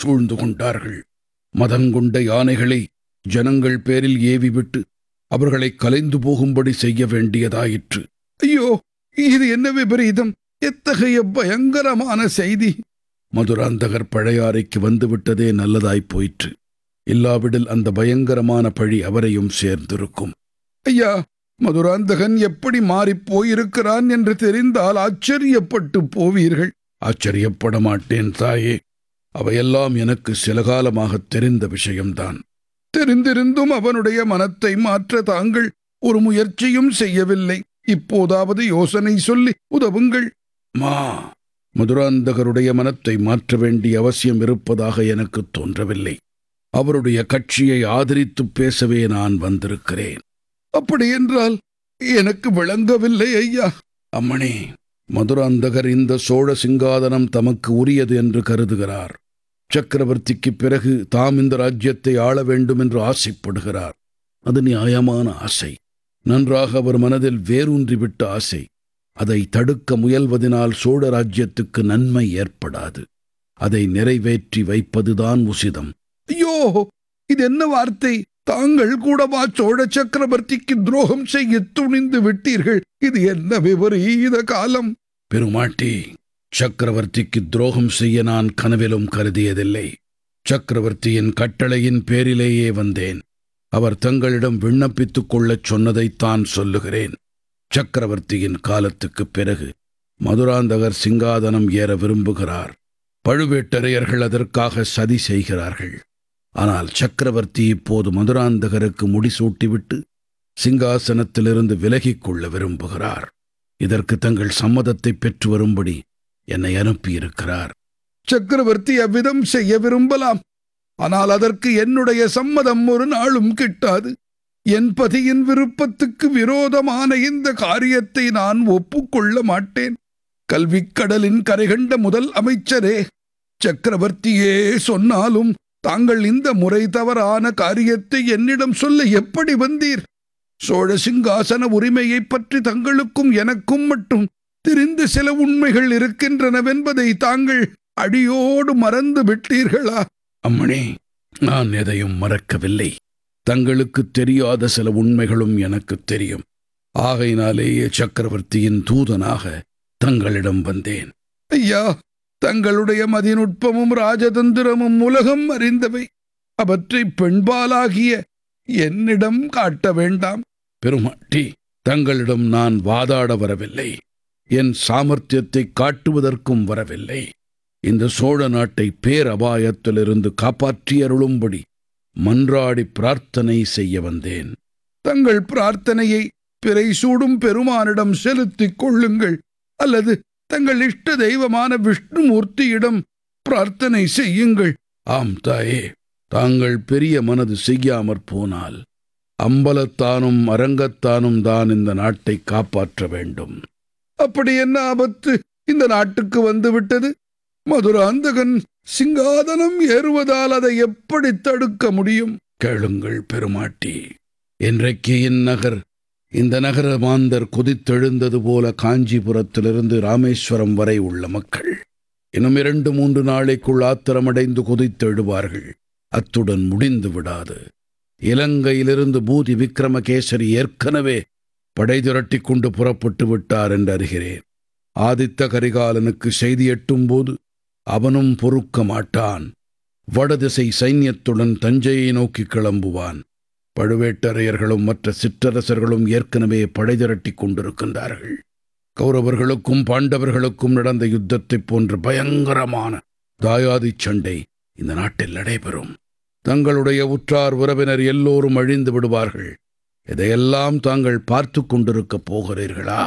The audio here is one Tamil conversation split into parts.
சூழ்ந்து கொண்டார்கள் மதங்கொண்ட யானைகளை ஜனங்கள் பேரில் ஏவிவிட்டு அவர்களை கலைந்து போகும்படி செய்ய வேண்டியதாயிற்று ஐயோ இது என்ன விபரீதம் எத்தகைய பயங்கரமான செய்தி மதுராந்தகர் பழையாறைக்கு வந்துவிட்டதே நல்லதாய்ப் போயிற்று இல்லாவிடில் அந்த பயங்கரமான பழி அவரையும் சேர்ந்திருக்கும் ஐயா மதுராந்தகன் எப்படி மாறிப் போயிருக்கிறான் என்று தெரிந்தால் ஆச்சரியப்பட்டு போவீர்கள் ஆச்சரியப்பட மாட்டேன் தாயே அவையெல்லாம் எனக்கு சில காலமாக தெரிந்த விஷயம்தான் தெரிந்திருந்தும் அவனுடைய மனத்தை மாற்ற தாங்கள் ஒரு முயற்சியும் செய்யவில்லை இப்போதாவது யோசனை சொல்லி உதவுங்கள் மா மதுராந்தகருடைய மனத்தை மாற்ற வேண்டிய அவசியம் இருப்பதாக எனக்கு தோன்றவில்லை அவருடைய கட்சியை ஆதரித்து பேசவே நான் வந்திருக்கிறேன் அப்படியென்றால் எனக்கு விளங்கவில்லை ஐயா அம்மணி மதுராந்தகர் இந்த சோழ சிங்காதனம் தமக்கு உரியது என்று கருதுகிறார் சக்கரவர்த்திக்கு பிறகு தாம் இந்த ராஜ்யத்தை ஆள வேண்டும் என்று ஆசைப்படுகிறார் அது நியாயமான ஆசை நன்றாக அவர் மனதில் வேரூன்றிவிட்ட ஆசை அதை தடுக்க முயல்வதனால் சோழ ராஜ்யத்துக்கு நன்மை ஏற்படாது அதை நிறைவேற்றி வைப்பதுதான் உசிதம் ஐயோ இது என்ன வார்த்தை தாங்கள் கூடவா சோழ சக்கரவர்த்திக்கு துரோகம் செய்ய துணிந்து விட்டீர்கள் இது என்ன விபரீத காலம் பெருமாட்டி சக்கரவர்த்திக்கு துரோகம் செய்ய நான் கனவிலும் கருதியதில்லை சக்கரவர்த்தியின் கட்டளையின் பேரிலேயே வந்தேன் அவர் தங்களிடம் விண்ணப்பித்துக் கொள்ளச் சொன்னதைத்தான் சொல்லுகிறேன் சக்கரவர்த்தியின் காலத்துக்குப் பிறகு மதுராந்தகர் சிங்காதனம் ஏற விரும்புகிறார் பழுவேட்டரையர்கள் அதற்காக சதி செய்கிறார்கள் ஆனால் சக்கரவர்த்தி இப்போது மதுராந்தகருக்கு முடிசூட்டிவிட்டு சிங்காசனத்திலிருந்து விலகிக் கொள்ள விரும்புகிறார் இதற்கு தங்கள் சம்மதத்தை பெற்று வரும்படி என்னை அனுப்பியிருக்கிறார் சக்கரவர்த்தி அவ்விதம் செய்ய விரும்பலாம் ஆனால் அதற்கு என்னுடைய சம்மதம் ஒரு நாளும் கிட்டாது என் பதியின் விருப்பத்துக்கு விரோதமான இந்த காரியத்தை நான் ஒப்புக்கொள்ள மாட்டேன் கல்விக்கடலின் கரைகண்ட முதல் அமைச்சரே சக்கரவர்த்தியே சொன்னாலும் தாங்கள் இந்த முறை தவறான காரியத்தை என்னிடம் சொல்ல எப்படி வந்தீர் சோழ சிங்காசன உரிமையைப் பற்றி தங்களுக்கும் எனக்கும் மட்டும் தெரிந்த சில உண்மைகள் இருக்கின்றனவென்பதை தாங்கள் அடியோடு மறந்து விட்டீர்களா அம்மணி நான் எதையும் மறக்கவில்லை தங்களுக்கு தெரியாத சில உண்மைகளும் எனக்கு தெரியும் ஆகையினாலேயே சக்கரவர்த்தியின் தூதனாக தங்களிடம் வந்தேன் ஐயா தங்களுடைய மதிநுட்பமும் ராஜதந்திரமும் உலகம் அறிந்தவை அவற்றை பெண்பாலாகிய என்னிடம் காட்ட வேண்டாம் பெருமாட்டி தங்களிடம் நான் வாதாட வரவில்லை என் சாமர்த்தியத்தை காட்டுவதற்கும் வரவில்லை இந்த சோழ நாட்டை பேரபாயத்திலிருந்து காப்பாற்றியருளும்படி மன்றாடி பிரார்த்தனை செய்ய வந்தேன் தங்கள் பிரார்த்தனையை பிறை சூடும் பெருமானிடம் செலுத்திக் கொள்ளுங்கள் அல்லது தங்கள் இஷ்ட தெய்வமான விஷ்ணுமூர்த்தியிடம் பிரார்த்தனை செய்யுங்கள் ஆம் தாயே தாங்கள் பெரிய மனது செய்யாமற் போனால் அம்பலத்தானும் அரங்கத்தானும் தான் இந்த நாட்டை காப்பாற்ற வேண்டும் அப்படி என்ன ஆபத்து இந்த நாட்டுக்கு வந்துவிட்டது மதுராந்தகன் சிங்காதனம் ஏறுவதால் அதை எப்படி தடுக்க முடியும் கேளுங்கள் பெருமாட்டி இன்றைக்கு இந்நகர் இந்த நகர மாந்தர் கொதித்தெழுந்தது போல காஞ்சிபுரத்திலிருந்து ராமேஸ்வரம் வரை உள்ள மக்கள் இன்னும் இரண்டு மூன்று நாளைக்குள் ஆத்திரமடைந்து கொதித்தெழுவார்கள் அத்துடன் முடிந்து விடாது இலங்கையிலிருந்து பூதி விக்ரமகேசரி ஏற்கனவே படை திரட்டிக் கொண்டு புறப்பட்டு விட்டார் என்று அறிகிறேன் ஆதித்த கரிகாலனுக்கு செய்தி எட்டும்போது அவனும் பொறுக்க மாட்டான் வடதிசை சைன்யத்துடன் தஞ்சையை நோக்கி கிளம்புவான் பழுவேட்டரையர்களும் மற்ற சிற்றரசர்களும் ஏற்கனவே படை திரட்டிக் கொண்டிருக்கின்றார்கள் கௌரவர்களுக்கும் பாண்டவர்களுக்கும் நடந்த யுத்தத்தைப் போன்ற பயங்கரமான தாயாதி சண்டை இந்த நாட்டில் நடைபெறும் தங்களுடைய உற்றார் உறவினர் எல்லோரும் அழிந்து விடுவார்கள் இதையெல்லாம் தாங்கள் பார்த்து கொண்டிருக்கப் போகிறீர்களா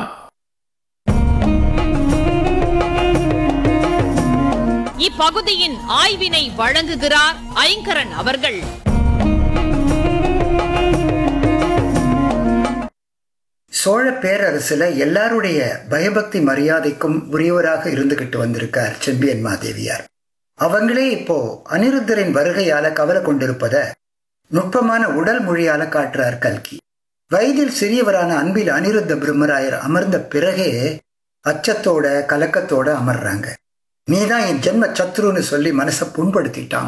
இப்பகுதியின் ஆய்வினை வழங்குகிறார் ஐங்கரன் அவர்கள் சோழ பேரரசுல எல்லாருடைய பயபக்தி மரியாதைக்கும் உரியவராக இருந்துகிட்டு வந்திருக்கார் செம்பியன் மாதேவியார் அவங்களே இப்போ அனிருத்தரின் வருகையால கவலை கொண்டிருப்பத நுட்பமான உடல் மொழியால காட்டுறார் கல்கி வயதில் சிறியவரான அன்பில் அனிருத்த பிரம்மராயர் அமர்ந்த பிறகே அச்சத்தோட கலக்கத்தோட அமர்றாங்க நீதான் என் ஜென்ம சத்ருன்னு சொல்லி மனசை புண்படுத்திட்டான்